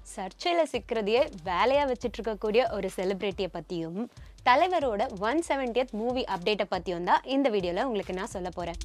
சர்ச்சையில சிக்கிறதையே வேலையா வச்சுட்டு இருக்கக்கூடிய ஒரு செலிபிரிட்டியை பத்தியும் தலைவரோட ஒன் செவன்டியத் மூவி அப்டேட்டை பத்தியும் தான் இந்த வீடியோல உங்களுக்கு நான் சொல்ல போறேன்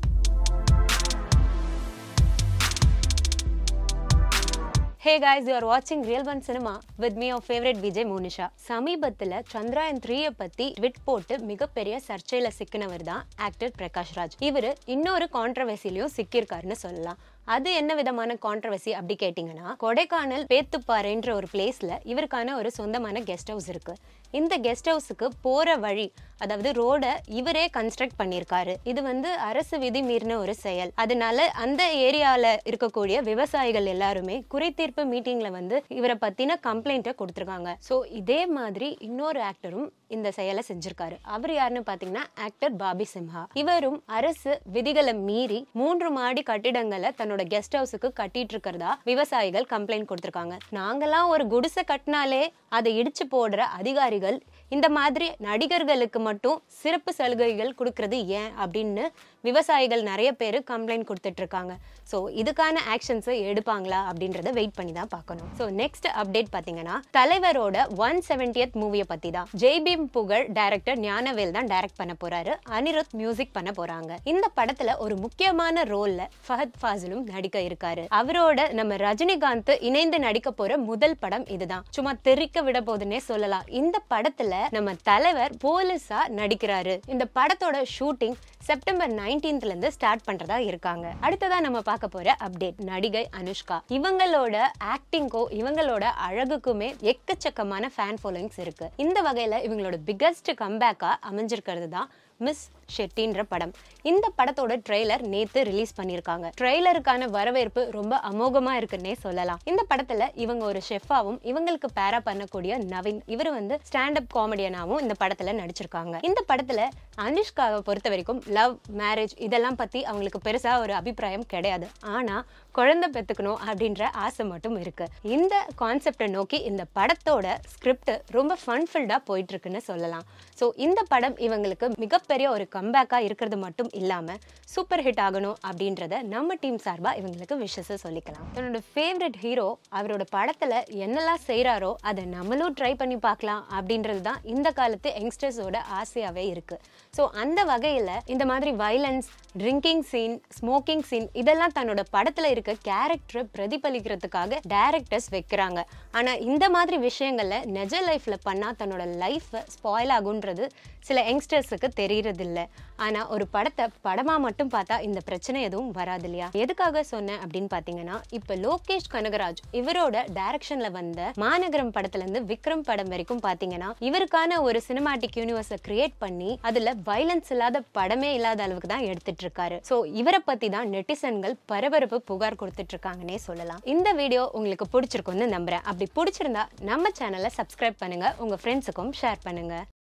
hey guys you are watching Real One Cinema with me your favorite Vijay Monisha சமீபத்துல சந்திராயன் த்ரீயை பத்தி ட்விட் போட்டு மிகப்பெரிய சர்ச்சையில சிக்கினவர் தான் ஆக்டர் பிரகாஷ் ராஜ் இவரு இன்னொரு கான்ட்ரவர்சிலையும் சிக்கியிருக்காருன்னு சொல்லலாம் அது என்ன விதமான கான்ட்ரவர்சி அப்படி கேட்டிங்கன்னா கொடைக்கானல் பேத்துப்பாறைன்ற ஒரு பிளேஸ்ல இவருக்கான ஒரு சொந்தமான கெஸ்ட் ஹவுஸ் இருக்கு இந்த கெஸ்ட் ஹவுஸுக்கு போற வழி அதாவது ரோட இவரே கன்ஸ்ட்ரக்ட் பண்ணியிருக்காரு இது வந்து அரசு விதி மீறின ஒரு செயல் அதனால அந்த ஏரியால இருக்கக்கூடிய விவசாயிகள் எல்லாருமே குறை தீர்ப்பு மீட்டிங்ல வந்து இவரை பத்தின கம்ப்ளைண்ட்டை கொடுத்துருக்காங்க ஸோ இதே மாதிரி இன்னொரு ஆக்டரும் இந்த செயலை செஞ்சிருக்காரு அவர் யாருன்னு பாத்தீங்கன்னா ஆக்டர் பாபி சிம்ஹா இவரும் அரசு விதிகளை மீறி மூன்று மாடி கட்டிடங்களை தன்னோட கெஸ்ட் ஹவுஸுக்கு கட்டிட்டு இருக்கிறதா விவசாயிகள் கம்ப்ளைண்ட் கொடுத்திருக்காங்க நாங்கெல்லாம் ஒரு குடிசை கட்டினாலே அதை இடிச்சு போடுற அதிகாரிகள் இந்த மாதிரி நடிகர்களுக்கு மட்டும் சிறப்பு சலுகைகள் கொடுக்கறது ஏன் அப்படின்னு விவசாயிகள் நிறைய பேர் கம்ப்ளைண்ட் கொடுத்துட்டு இருக்காங்க ஸோ இதுக்கான ஆக்ஷன்ஸை எடுப்பாங்களா அப்படின்றத வெயிட் பண்ணி தான் பார்க்கணும் ஸோ நெக்ஸ்ட் அப்டேட் பார்த்தீங்கன்னா தலைவரோட ஒன் செவன்டியத் மூவியை பற்றி தான் ஜெய்பீம் புகழ் டைரக்டர் ஞானவேல் தான் டைரக்ட் பண்ண போறாரு அனிருத் மியூசிக் பண்ண போறாங்க இந்த படத்துல ஒரு முக்கியமான ரோல்ல ஃபஹத் ஃபாசிலும் நடிக்க இருக்காரு அவரோட நம்ம ரஜினிகாந்த் இணைந்து நடிக்க போற முதல் படம் இதுதான் சும்மா தெறிக்க விட போதுன்னே சொல்லலாம் இந்த படத்துல நம்ம தலைவர் போலீஸா நடிக்கிறாரு இந்த படத்தோட ஷூட்டிங் செப்டம்பர் நைன்டீன்த்ல இருந்து ஸ்டார்ட் பண்றதா இருக்காங்க அடுத்ததா நம்ம பார்க்க போற அப்டேட் நடிகை அனுஷ்கா இவங்களோட ஆக்டிங்கோ இவங்களோட அழகுக்குமே எக்கச்சக்கமான ஃபேன் ஃபாலோயிங்ஸ் இருக்கு இந்த வகையில இவங்களோட பிக்கஸ்ட் கம்பேக்கா அமைஞ்சிருக்கிறது தான் மிஸ் ஷெட்டின்ற படம் இந்த படத்தோட ட்ரெய்லர் நேத்து ரிலீஸ் பண்ணியிருக்காங்க ட்ரெய்லருக்கான வரவேற்பு ரொம்ப அமோகமா இருக்குன்னே சொல்லலாம் இந்த படத்துல இவங்க ஒரு ஷெஃபாவும் இவங்களுக்கு பேரா பண்ணக்கூடிய நவீன் இவர் வந்து ஸ்டாண்ட் அப் காமெடியனாவும் இந்த படத்துல நடிச்சிருக்காங்க இந்த படத்துல அனுஷ்காவை பொறுத்த வரைக்கும் லவ் மேரேஜ் இதெல்லாம் பத்தி அவங்களுக்கு பெருசா ஒரு அபிப்பிராயம் கிடையாது ஆனா குழந்தை பெத்துக்கணும் அப்படின்ற ஆசை மட்டும் இருக்கு இந்த கான்செப்டை நோக்கி இந்த படத்தோட ஸ்கிரிப்ட் ரொம்ப ஃபன்ஃபில்டா போயிட்டு இருக்குன்னு சொல்லலாம் ஸோ இந்த படம் இவங்களுக்கு மிகப்பெரிய ஒரு கம்பேக்கா இருக்கிறது மட்டும் இல்லாம சூப்பர் ஹிட் ஆகணும் அப்படின்றத நம்ம டீம் சார்பா இவங்களுக்கு விஷஸை சொல்லிக்கலாம் தன்னோட ஃபேவரட் ஹீரோ அவரோட படத்துல என்னெல்லாம் செய்றாரோ அதை நம்மளும் ட்ரை பண்ணி பார்க்கலாம் அப்படின்றது தான் இந்த காலத்து யங்ஸ்டர்ஸோட ஆசையாவே இருக்கு ஸோ அந்த வகையில இந்த மாதிரி violence drinking scene smoking scene இதெல்லாம் தன்னோட படத்துல இருக்க கேரக்டரை பிரதிபலிக்கிறதுக்காக டைரக்டர்ஸ் வைக்கிறாங்க ஆனா இந்த மாதிரி விஷயங்கள்ல நிஜ லைஃப்ல பண்ணா தன்னோட லைஃப் ஸ்பாயில் ஆகுன்றது சில யங்ஸ்டர்ஸுக்கு தெரியறது இல்ல ஆனா ஒரு படத்தை படமா மட்டும் பார்த்தா இந்த பிரச்சனை எதுவும் வராது இல்லையா எதுக்காக சொன்னேன் அப்படின்னு பாத்தீங்கன்னா இப்ப லோகேஷ் கனகராஜ் இவரோட டைரக்ஷன்ல வந்த மாநகரம் படத்துல இருந்து விக்ரம் படம் வரைக்கும் பாத்தீங்கன்னா இவருக்கான ஒரு சினிமாட்டிக் யூனிவர்ஸை கிரியேட் பண்ணி அதுல வைலன்ஸ் இல்லாத படமே இல்லாத அளவுக்கு தான் எடுத்துட்டு இருக்காரு சோ இவரை பத்தி தான் நெட்டிசன்கள் பரபரப்பு புகார் கொடுத்துட்டு இருக்காங்கன்னே சொல்லலாம் இந்த வீடியோ உங்களுக்கு பிடிச்சிருக்கும்னு நம்புறேன் அப்படி பிடிச்சிருந்தா நம்ம சேனலை சப்ஸ்கிரைப் பண்ணுங்க உங்க ஃப்ரெண்ட்ஸுக்கும் ஷேர் பண்ணுங்க